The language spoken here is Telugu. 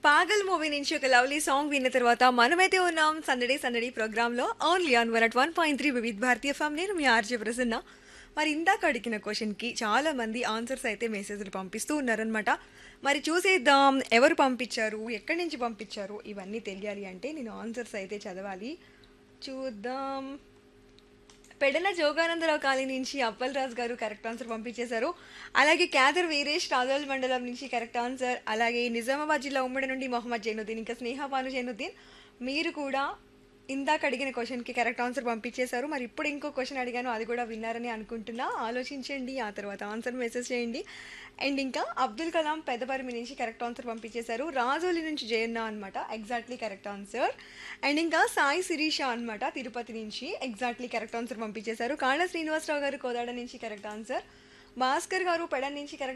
పాగల్ మూవీ నుంచి ఒక లవ్లీ సాంగ్ విన్న తర్వాత మనమైతే ఉన్నాం సందడి సందడి ప్రోగ్రాంలో only on one at one point three Vividh Bharati FM నేను మీ ఆర్జే ప్రసన్న మరి ఇందాక అడిగిన క్వశ్చన్కి చాలా మంది ఆన్సర్స్ అయితే మెసేజ్లు పంపిస్తూ ఉన్నారనమాట మరి చూసేద్దాం ఎవరు పంపించారు ఎక్కడి నుంచి పంపించారు ఇవన్నీ తెలియాలి అంటే నేను ఆన్సర్స్ అయితే చదవాలి చూద్దాం పెడన జోగానందరావు కాలనీ నుంచి అప్పల్ రాజు గారు కరెక్ట్ ఆన్సర్ పంపించేశారు అలాగే క్యాదర్ వీరేష్ రాజోల్ మండలం నుంచి కరెక్ట్ ఆన్సర్ అలాగే నిజామాబాద్ జిల్లా ఉమ్మడి నుండి మొహమ్మద్ జైనుద్దీన్ ఇంకా స్నేహపాను జైనుద్దీన్ మీరు కూడా ఇందాక అడిగిన క్వశ్చన్కి కరెక్ట్ ఆన్సర్ పంపించేశారు మరి ఇప్పుడు ఇంకో క్వశ్చన్ అడిగాను అది కూడా విన్నారని అనుకుంటున్నా ఆలోచించండి ఆ తర్వాత ఆన్సర్ మెసేజ్ చేయండి అండ్ ఇంకా అబ్దుల్ కలాం పెద్దపరిమి నుంచి కరెక్ట్ ఆన్సర్ పంపించేశారు రాజోలి నుంచి జయన్న అనమాట ఎగ్జాక్ట్లీ కరెక్ట్ ఆన్సర్ అండ్ ఇంకా సాయి శిరీష అనమాట తిరుపతి నుంచి ఎగ్జాక్ట్లీ కరెక్ట్ ఆన్సర్ పంపించేశారు కాళ్ళ శ్రీనివాసరావు గారు కోదాడ నుంచి కరెక్ట్ ఆన్సర్ భాస్కర్ గారు పెడ నుంచి కరెక్ట్